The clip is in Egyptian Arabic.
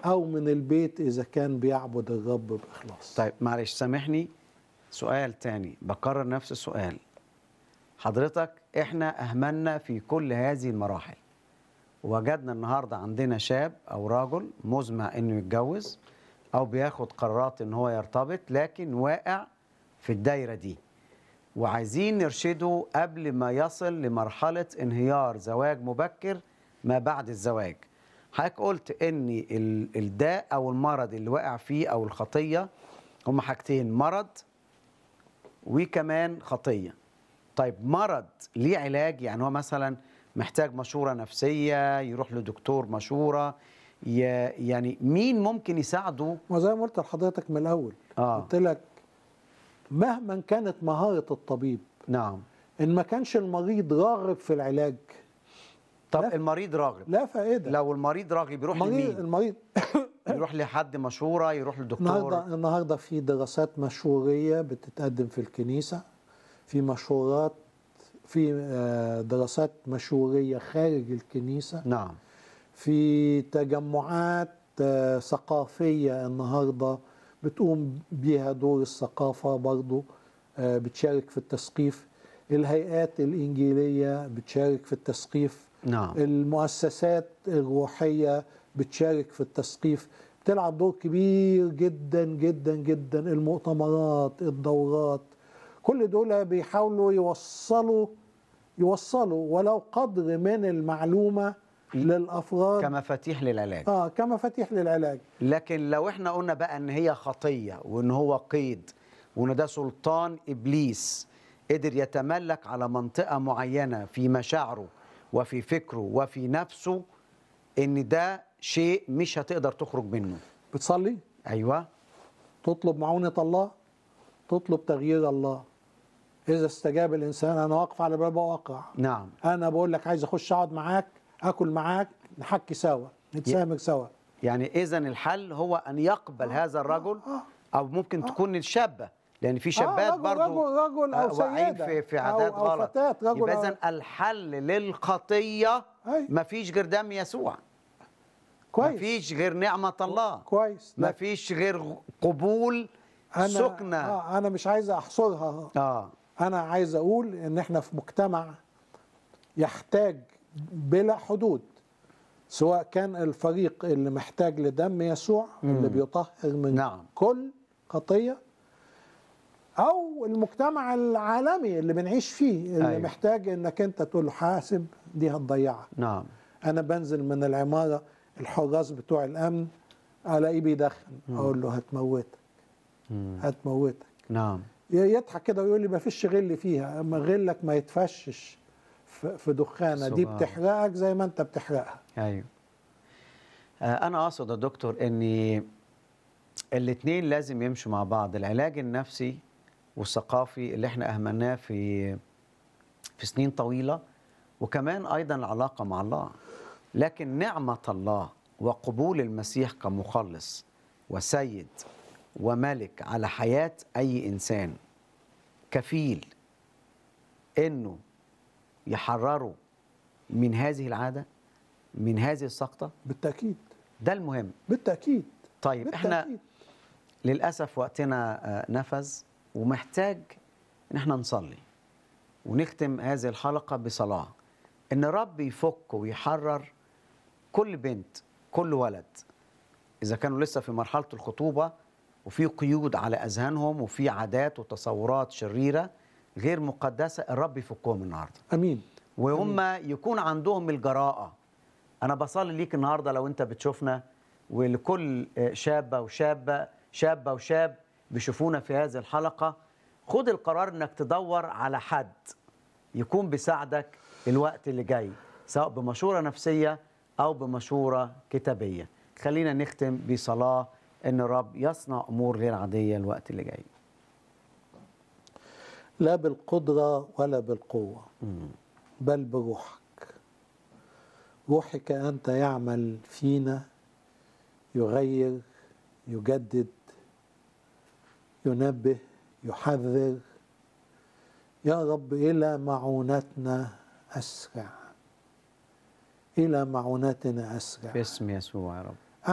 او من البيت اذا كان بيعبد الرب باخلاص طيب معلش سامحني سؤال تاني بكرر نفس السؤال حضرتك احنا اهملنا في كل هذه المراحل وجدنا النهارده عندنا شاب او رجل مزمع انه يتجوز او بياخد قرارات ان هو يرتبط لكن واقع في الدايره دي وعايزين نرشده قبل ما يصل لمرحله انهيار زواج مبكر ما بعد الزواج حضرتك قلت ان ال- الداء او المرض اللي واقع فيه او الخطيه هما حاجتين مرض وكمان خطيه طيب مرض ليه علاج يعني هو مثلا محتاج مشوره نفسيه يروح لدكتور مشوره ي- يعني مين ممكن يساعده وزي ما قلت لحضرتك من الاول آه. قلت لك مهما كانت مهاره الطبيب نعم ان ما كانش المريض راغب في العلاج طب لا. المريض راغب لا فائده لو المريض راغب يروح المريض لمين المريض يروح لحد مشوره يروح النهارده لدكتور النهارده في دراسات مشوريه بتتقدم في الكنيسه في مشورات في آه، دراسات مشوريه خارج الكنيسه نعم في تجمعات آه، ثقافيه النهارده بتقوم بيها دور الثقافه برضو آه، بتشارك في التثقيف الهيئات الانجيليه بتشارك في التثقيف نعم المؤسسات الروحية بتشارك في التثقيف بتلعب دور كبير جدا جدا جدا المؤتمرات الدورات كل دول بيحاولوا يوصلوا يوصلوا ولو قدر من المعلومة للأفراد كمفاتيح للعلاج آه كمفاتيح للعلاج لكن لو احنا قلنا بقى ان هي خطيه وان هو قيد وان ده سلطان ابليس قدر يتملك على منطقه معينه في مشاعره وفي فكره وفي نفسه ان ده شيء مش هتقدر تخرج منه بتصلي ايوه تطلب معونة الله تطلب تغيير الله إذا استجاب الإنسان أنا واقف على باب واقع نعم انا بقول لك عايز اخش اقعد معاك اكل معاك نحكي سوا نتسامر سوا يعني اذا الحل هو ان يقبل هذا الرجل او ممكن تكون الشابه لان في شابات رجل- برضو رجل- رجل أو آه، واقعين سيدة في في أو- عادات أو غلط فتاة، رجل يبقى أو- اذا الحل للخطيه أي. مفيش غير دم يسوع كويس مفيش غير نعمة الله كويس لكن مفيش غير قبول انا سكنة آه انا مش عايز احصرها اه انا عايز اقول ان احنا في مجتمع يحتاج بلا حدود سواء كان الفريق اللي محتاج لدم يسوع اللي بيطهر من نعم. كل خطيه او المجتمع العالمي اللي بنعيش فيه اللي أيوة. أيوه. محتاج انك انت تقول له حاسب دي هتضيعك نعم انا بنزل من العماره الحراس بتوع الامن الاقيه بيدخن اقول له هتموتك هتموتك نعم ي- يضحك كده ويقول لي ما فيش غل فيها اما غلك ما يتفشش في في دخانه دي سبحان. بتحرقك زي ما انت بتحرقها ايوه آه انا اقصد يا دكتور ان الاثنين لازم يمشوا مع بعض العلاج النفسي والثقافي اللي احنا اهملناه في في سنين طويله وكمان ايضا العلاقه مع الله لكن نعمه الله وقبول المسيح كمخلص وسيد وملك على حياه اي انسان كفيل انه يحرره من هذه العاده من هذه السقطه بالتاكيد ده المهم بالتاكيد طيب احنا بالتاكيد للاسف وقتنا آه، نفذ ومحتاج ان احنا نصلي ونختم هذه الحلقه بصلاه ان رب يفك ويحرر كل بنت كل ولد اذا كانوا لسه في مرحله الخطوبه وفي قيود على اذهانهم وفي عادات وتصورات شريره غير مقدسه الرب يفكهم النهارده امين وهم يكون عندهم الجراءة أنا بصلي ليك النهاردة لو أنت بتشوفنا ولكل شابة وشابة شابة وشاب بيشوفونا في هذه الحلقة خد القرار أنك تدور على حد يكون بيساعدك الوقت اللي جاي سواء بمشورة نفسية أو بمشورة كتابية خلينا نختم بصلاة أن الرب يصنع أمور غير عادية الوقت اللي جاي لا بالقدره ولا بالقوه بل بروحك روحك انت يعمل فينا يغير يجدد ينبه يحذر يا رب الى معونتنا اسرع الى معونتنا اسرع باسم يسوع يا رب